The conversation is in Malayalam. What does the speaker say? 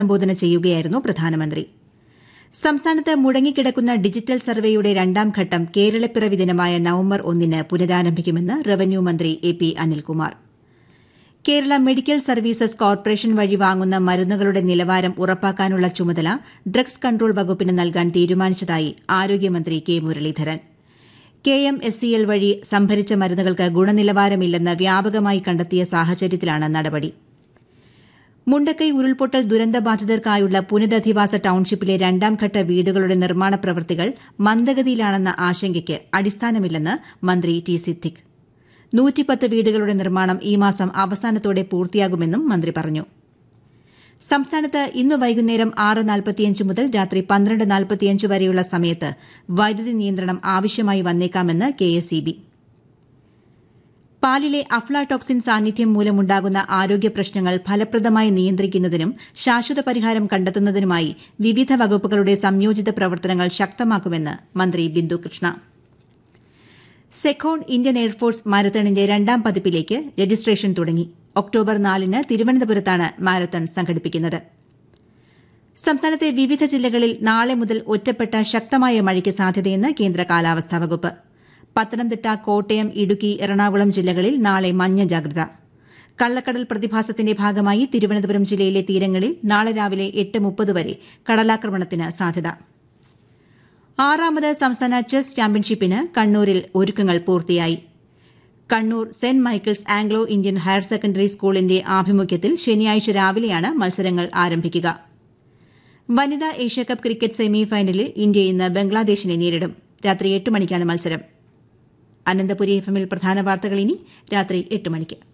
അഭിസംബോധന ചെയ്യുകയായിരുന്നു പ്രധാനമന്ത്രി സംസ്ഥാനത്ത് മുടങ്ങിക്കിടക്കുന്ന ഡിജിറ്റൽ സർവേയുടെ രണ്ടാം ഘട്ടം കേരളപ്പിറവി ദിനമായ നവംബർ ഒന്നിന് പുനരാരംഭിക്കുമെന്ന് റവന്യൂ മന്ത്രി A P Anilkumar Kerala medical services corporation വഴി വാങ്ങുന്ന മരുന്നുകളുടെ നിലവാരം ഉറപ്പാക്കാനുള്ള ചുമതല ഡ്രഗ്സ് കൺട്രോൾ വകുപ്പിന് നൽകാൻ തീരുമാനിച്ചതായി ആരോഗ്യമന്ത്രി K Muraleedharan K M S C L വഴി സംഭരിച്ച മരുന്നുകൾക്ക് ഗുണനിലവാരമില്ലെന്ന് വ്യാപകമായി കണ്ടെത്തിയ സാഹചര്യത്തിലാണ് നടപടി മുണ്ടക്കൈ ഉരുൾപൊട്ടൽ ദുരന്തബാധിതർക്കായുള്ള പുനരധിവാസ ടൌൺഷിപ്പിലെ രണ്ടാംഘട്ട വീടുകളുടെ നിർമ്മാണ പ്രവൃത്തികൾ മന്ദഗതിയിലാണെന്ന ആശങ്കയ്ക്ക് അടിസ്ഥാനമില്ലെന്ന് മന്ത്രി ടി സിദ്ദിഖ് നൂറ്റിപ്പത്ത് വീടുകളുടെ നിർമ്മാണം ഈ മാസം അവസാനത്തോടെ പൂർത്തിയാകുമെന്നും മന്ത്രി പറഞ്ഞു സംസ്ഥാനത്ത് ഇന്ന് വൈകുന്നേരം ആറ് നാൽപ്പത്തിയഞ്ച് മുതൽ രാത്രി പന്ത്രണ്ട് നാൽപ്പത്തിയഞ്ച് വരെയുള്ള സമയത്ത് വൈദ്യുതി നിയന്ത്രണം ആവശ്യമായി വന്നേക്കാമെന്ന് കെ എസ് ഇ ബി പാലിലെ അഫ്ലാടോക്സിൻ സാന്നിധ്യം മൂലമുണ്ടാകുന്ന ആരോഗ്യ പ്രശ്നങ്ങൾ ഫലപ്രദമായി നിയന്ത്രിക്കുന്നതിനും ശാശ്വത പരിഹാരം കണ്ടെത്തുന്നതിനുമായി വിവിധ വകുപ്പുകളുടെ സംയോജിത പ്രവർത്തനങ്ങൾ ശക്തമാക്കുമെന്ന് മന്ത്രി ബിന്ദു കൃഷ്ണ സെഖോൺ ഇന്ത്യൻ എയർഫോഴ്സ് മാരത്തണിന്റെ രണ്ടാം പതിപ്പിലേക്ക് രജിസ്ട്രേഷൻ തുടങ്ങി ഒക്ടോബർ നാലിന് തിരുവനന്തപുരത്താണ് മാരത്തൺ സംഘടിപ്പിക്കുന്നത് സംസ്ഥാനത്തെ വിവിധ ജില്ലകളിൽ നാളെ മുതൽ ഒറ്റപ്പെട്ട ശക്തമായ മഴയ്ക്ക് സാധ്യതയെന്ന് കേന്ദ്ര കാലാവസ്ഥാ വകുപ്പ് പത്തനംതിട്ട കോട്ടയം ഇടുക്കി എറണാകുളം ജില്ലകളിൽ നാളെ മഞ്ഞ ജാഗ്രത കള്ളക്കടൽ പ്രതിഭാസത്തിന്റെ ഭാഗമായി തിരുവനന്തപുരം ജില്ലയിലെ തീരങ്ങളിൽ നാളെ രാവിലെ എട്ട് മുപ്പത് വരെ കടലാക്രമണത്തിന് സാധ്യത ആറാമത് സംസ്ഥാന ചെസ് ചാമ്പ്യൻഷിപ്പിന് കണ്ണൂരിൽ ഒരുക്കങ്ങൾ പൂർത്തിയായി Kannur saint Michael's Anglo Indian higher secondary സ്കൂളിന്റെ ആഭിമുഖ്യത്തിൽ ശനിയാഴ്ച രാവിലെയാണ് മത്സരങ്ങൾ ആരംഭിക്കുക വനിതാ ഏഷ്യാകപ്പ് ക്രിക്കറ്റ് സെമി ഫൈനലിൽ ഇന്ത്യ ഇന്ന് ബംഗ്ലാദേശിനെ നേരിടും രാത്രി എട്ട് മണിക്കാണ് മത്സരം അനന്തപുരി എഫ് എമ്മിൽ പ്രധാന വാർത്തകൾ ഇനി രാത്രി എട്ട് മണിക്ക്